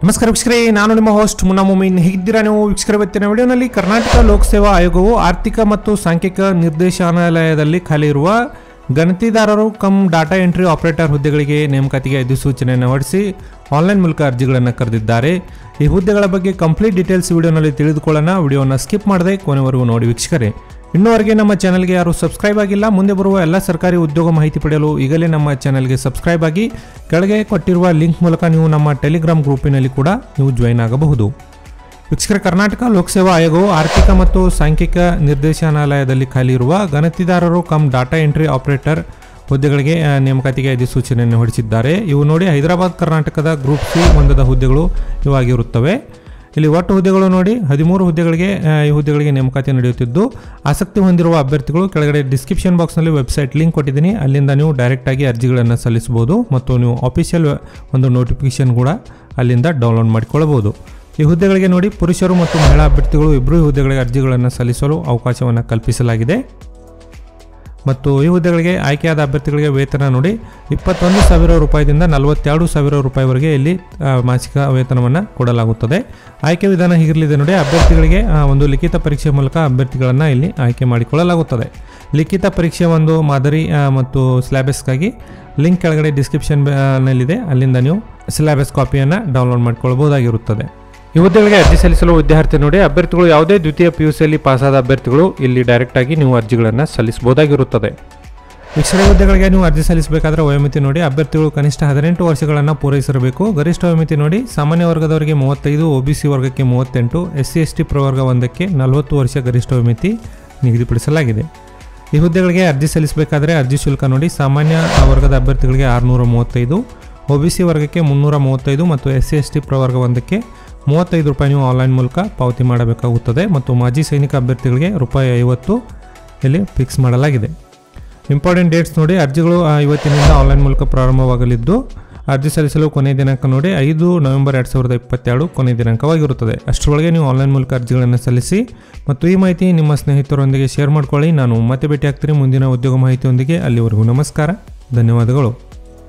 ನಮಸ್ಕಾರ ವೀಕ್ಷಕರೇ ನಾನು ನಿಮ್ಮ ಹೋಸ್ಟ್ ಮುನ್ನಾ ಮೊಮಿನ್ ಹೇಗಿದ್ದೀರಾ ನೀವು ವೀಕ್ಷಕರ ಇವತ್ತಿನ ವಿಡಿಯೋನಲ್ಲಿ ಕರ್ನಾಟಕ ಲೋಕಸೇವಾ ಆಯೋಗವು ಆರ್ಥಿಕ ಮತ್ತು ಸಾಂಖ್ಯಿಕ ನಿರ್ದೇಶನಾಲಯದಲ್ಲಿ ಖಾಲಿ ಇರುವ ಗಣತಿದಾರರು ಕಮ್ ಡಾಟಾ ಎಂಟ್ರಿ ಆಪರೇಟರ್ ಹುದ್ದೆಗಳಿಗೆ ನೇಮಕಾತಿಗೆ ಅಧಿಸೂಚನೆಯನ್ನು ಹೊರಡಿಸಿ ಆನ್ಲೈನ್ ಮೂಲಕ ಅರ್ಜಿಗಳನ್ನು ಕರೆದಿದ್ದಾರೆ ಈ ಹುದ್ದೆಗಳ ಬಗ್ಗೆ ಕಂಪ್ಲೀಟ್ ಡೀಟೇಲ್ಸ್ ವಿಡಿಯೋನಲ್ಲಿ ತಿಳಿದುಕೊಳ್ಳೋಣ ವಿಡಿಯೋನ ಸ್ಕಿಪ್ ಮಾಡದೆ ಕೊನೆವರೆಗೂ ನೋಡಿ ವೀಕ್ಷಕರೇ ಇನ್ನೂವರೆಗೆ ನಮ್ಮ ಚಾನಲ್ಗೆ ಯಾರು ಸಬ್ಸ್ಕ್ರೈಬ್ ಆಗಿಲ್ಲ ಮುಂದೆ ಬರುವ ಎಲ್ಲ ಸರ್ಕಾರಿ ಉದ್ಯೋಗ ಮಾಹಿತಿ ಪಡೆಯಲು ಈಗಲೇ ನಮ್ಮ ಚಾನಲ್ಗೆ ಸಬ್ಸ್ಕ್ರೈಬ್ ಆಗಿ ಕೆಳಗೆ ಕೊಟ್ಟಿರುವ ಲಿಂಕ್ ಮೂಲಕ ನೀವು ನಮ್ಮ ಟೆಲಿಗ್ರಾಮ್ ಗ್ರೂಪಿನಲ್ಲಿ ಕೂಡ ನೀವು ಜಾಯಿನ್ ಆಗಬಹುದು ವೀಕ್ಷಕರ ಕರ್ನಾಟಕ ಲೋಕಸೇವಾ ಆಯೋಗವು ಆರ್ಥಿಕ ಮತ್ತು ಸಾಂಖ್ಯಿಕ ನಿರ್ದೇಶನಾಲಯದಲ್ಲಿ ಖಾಲಿ ಇರುವ ಗಣತಿದಾರರು ಕಮ್ ಡಾಟಾ ಎಂಟ್ರಿ ಆಪರೇಟರ್ ಹುದ್ದೆಗಳಿಗೆ ಆ, ನೇಮಕಾತಿಗೆ ಅಧಿಸೂಚನೆಯನ್ನು ಹೊರಡಿಸಿದ್ದಾರೆ ಇವು ನೋಡಿ ಹೈದರಾಬಾದ್ ಕರ್ನಾಟಕದ ಗ್ರೂಪ್ ಸಿ ಹೊಂದದ ಹುದ್ದೆಗಳು ಇವಾಗಿರುತ್ತವೆ ಇಲ್ಲಿ ಒಟ್ಟು ಹುದ್ದೆಗಳು ನೋಡಿ ಹದಿಮೂರು ಹುದ್ದೆಗಳಿಗೆ ಆ, ಈ ಹುದ್ದೆಗಳಿಗೆ ನೇಮಕಾತಿ ನಡೆಯುತ್ತಿದ್ದು ಆಸಕ್ತಿ ಹೊಂದಿರುವ ಅಭ್ಯರ್ಥಿಗಳು ಕೆಳಗಡೆ ಡಿಸ್ಕ್ರಿಪ್ಷನ್ ಬಾಕ್ಸ್ನಲ್ಲಿ ವೆಬ್ಸೈಟ್ ಲಿಂಕ್ ಕೊಟ್ಟಿದ್ದೀನಿ ಅಲ್ಲಿಂದ ನೀವು ಡೈರೆಕ್ಟಾಗಿ ಅರ್ಜಿಗಳನ್ನು ಸಲ್ಲಿಸಬಹುದು ಮತ್ತು ನೀವು ಆಫಿಷಿಯಲ್ ಒಂದು ನೋಟಿಫಿಕೇಶನ್ ಕೂಡ ಅಲ್ಲಿಂದ ಡೌನ್ಲೋಡ್ ಮಾಡಿಕೊಳ್ಳಬಹುದು ಈ ಹುದ್ದೆಗಳಿಗೆ ನೋಡಿ ಪುರುಷರು ಮತ್ತು ಮಹಿಳಾ ಅಭ್ಯರ್ಥಿಗಳು ಇಬ್ಬರು ಈ ಹುದ್ದೆಗಳಿಗೆ ಅರ್ಜಿಗಳನ್ನು ಸಲ್ಲಿಸಲು ಅವಕಾಶವನ್ನು ಕಲ್ಪಿಸಲಾಗಿದೆ ಮತ್ತು ಈ ಹುದ್ದೆಗಳಿಗೆ ಆಯ್ಕೆಯಾದ ಅಭ್ಯರ್ಥಿಗಳಿಗೆ ವೇತನ ನೋಡಿ ಇಪ್ಪತ್ತೊಂದು ಸಾವಿರ ರೂಪಾಯಿದಿಂದ ನಲವತ್ತೆರಡು ಸಾವಿರ ರೂಪಾಯಿವರೆಗೆ ಇಲ್ಲಿ ಆ, ಮಾಸಿಕ ವೇತನವನ್ನು ಕೊಡಲಾಗುತ್ತದೆ ಆಯ್ಕೆ ವಿಧಾನ ಹೀಗಿರಲಿದೆ ನೋಡಿ ಅಭ್ಯರ್ಥಿಗಳಿಗೆ ಆ, ಒಂದು ಲಿಖಿತ ಪರೀಕ್ಷೆ ಮೂಲಕ ಅಭ್ಯರ್ಥಿಗಳನ್ನು ಇಲ್ಲಿ ಆಯ್ಕೆ ಮಾಡಿಕೊಳ್ಳಲಾಗುತ್ತದೆ ಲಿಖಿತ ಪರೀಕ್ಷೆ ಒಂದು ಮಾದರಿ ಆ, ಮತ್ತು ಸ್ಲ್ಯಾಬಸ್ಗಾಗಿ ಲಿಂಕ್ ಕೆಳಗಡೆ ಡಿಸ್ಕ್ರಿಪ್ಷನ್ ನಲ್ಲಿದೆ ಅಲ್ಲಿಂದ ನೀವು ಸಿಲೆಬಸ್ ಕಾಪಿಯನ್ನು ಡೌನ್ಲೋಡ್ ಮಾಡಿಕೊಳ್ಳಬಹುದಾಗಿರುತ್ತದೆ ಈ ಹುದ್ದೆಗಳಿಗೆ ಅರ್ಜಿ ಸಲ್ಲಿಸಲು ವಿದ್ಯಾರ್ಥಿ ನೋಡಿ ಅಭ್ಯರ್ಥಿಗಳು ಯಾವುದೇ ದ್ವಿತೀಯ ಪಿ ಯು ಸಿಯಲ್ಲಿ ಪಾಸಾದ ಅಭ್ಯರ್ಥಿಗಳು ಇಲ್ಲಿ ಡೈರೆಕ್ಟಾಗಿ ನೀವು ಅರ್ಜಿಗಳನ್ನು ಸಲ್ಲಿಸಬಹುದಾಗಿರುತ್ತದೆ ವೀಕ್ಷಣೆ ಹುದ್ದೆಗಳಿಗೆ ನೀವು ಅರ್ಜಿ ಸಲ್ಲಿಸಬೇಕಾದ್ರೆ ವಯೋಮಿತಿ ನೋಡಿ ಅಭ್ಯರ್ಥಿಗಳು ಕನಿಷ್ಠ ಹದಿನೆಂಟು ವರ್ಷಗಳನ್ನು ಪೂರೈಸಿರಬೇಕು ಗರಿಷ್ಠ ವಯೋಮಿತಿ ನೋಡಿ ಸಾಮಾನ್ಯ ವರ್ಗದವರಿಗೆ ಮೂವತ್ತೈದು ಒ ಬಿ ಸಿ ವರ್ಗಕ್ಕೆ ಮೂವತ್ತೆಂಟು ಎಸ್ ಸಿ ಎಸ್ ಟಿ ಪ್ರವರ್ಗ ಒಂದಕ್ಕೆ ನಲವತ್ತು ವರ್ಷ ಗರಿಷ್ಠ ವಯೋಮಿತಿ ನಿಗದಿಪಡಿಸಲಾಗಿದೆ ಈ ಹುದ್ದೆಗಳಿಗೆ ಅರ್ಜಿ ಸಲ್ಲಿಸಬೇಕಾದ್ರೆ ಅರ್ಜಿ ಶುಲ್ಕ ನೋಡಿ ಸಾಮಾನ್ಯ ವರ್ಗದ ಅಭ್ಯರ್ಥಿಗಳಿಗೆ ಆರುನೂರ ಮೂವತ್ತೈದು ಒ ಬಿ ಸಿ ವರ್ಗಕ್ಕೆ ಮುನ್ನೂರ ಮೂವತ್ತೈದು ಮತ್ತು ಎಸ್ ಸಿ ಎಸ್ ಟಿ ಪ್ರವರ್ಗ ಒಂದಕ್ಕೆ ಮೂವತ್ತೈದು ರೂಪಾಯಿ ನೀವು ಆನ್ಲೈನ್ ಮೂಲಕ ಪಾವತಿ ಮಾಡಬೇಕಾಗುತ್ತದೆ ಮತ್ತು ಮಾಜಿ ಸೈನಿಕ ಅಭ್ಯರ್ಥಿಗಳಿಗೆ ರೂಪಾಯಿ ಐವತ್ತು ಇಲ್ಲಿ ಫಿಕ್ಸ್ ಮಾಡಲಾಗಿದೆ ಇಂಪಾರ್ಟೆಂಟ್ ಡೇಟ್ಸ್ ನೋಡಿ ಅರ್ಜಿಗಳು ಆ, ಇವತ್ತಿನಿಂದ ಆನ್ಲೈನ್ ಮೂಲಕ ಪ್ರಾರಂಭವಾಗಲಿದ್ದು ಅರ್ಜಿ ಸಲ್ಲಿಸಲು ಕೊನೆಯ ದಿನಾಂಕ ನೋಡಿ ಐದು ನವೆಂಬರ್ ಎರಡು ಸಾವಿರದ ಇಪ್ಪತ್ತೆರಡು ಕೊನೆಯ ದಿನಾಂಕವಾಗಿರುತ್ತದೆ ಅಷ್ಟರೊಳಗೆ ನೀವು ಆನ್ಲೈನ್ ಮೂಲಕ ಅರ್ಜಿಗಳನ್ನು ಸಲ್ಲಿಸಿ ಮತ್ತು ಈ ಮಾಹಿತಿ ನಿಮ್ಮ ಸ್ನೇಹಿತರೊಂದಿಗೆ ಶೇರ್ ಮಾಡ್ಕೊಳ್ಳಿ ನಾನು ಮತ್ತೆ ಭೇಟಿ ಆಗ್ತೀನಿ ಮುಂದಿನ ಉದ್ಯೋಗ ಮಾಹಿತಿಯೊಂದಿಗೆ ಅಲ್ಲಿವರೆಗೂ ನಮಸ್ಕಾರ ಧನ್ಯವಾದಗಳು